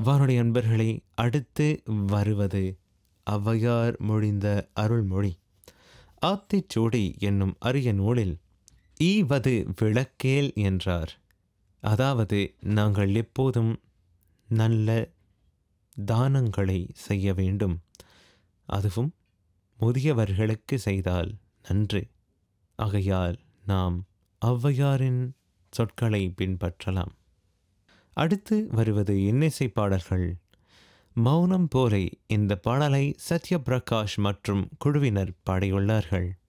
வானுடைய அன்பர்களே அடுத்து வருவது ஔவையார் மொழிந்த அருள்மொழி ஆத்திச்சூடி என்னும் அரிய நூலில் ஈவது விளக்கேல் என்றார் அதாவது நாங்கள் எப்போதும் நல்ல தானங்களை செய்ய வேண்டும் அதுவும் முதியவர்களுக்கு செய்தால் நன்று ஆகையால் நாம் ஔவையாரின் சொற்களை பின்பற்றலாம் அடுத்து வருவது இன்னிசை பாடல்கள் மௌனம் போலே இந்த பாடலை சத்யபிரகாஷ் மற்றும் குழுவினர் பாடியுள்ளார்கள்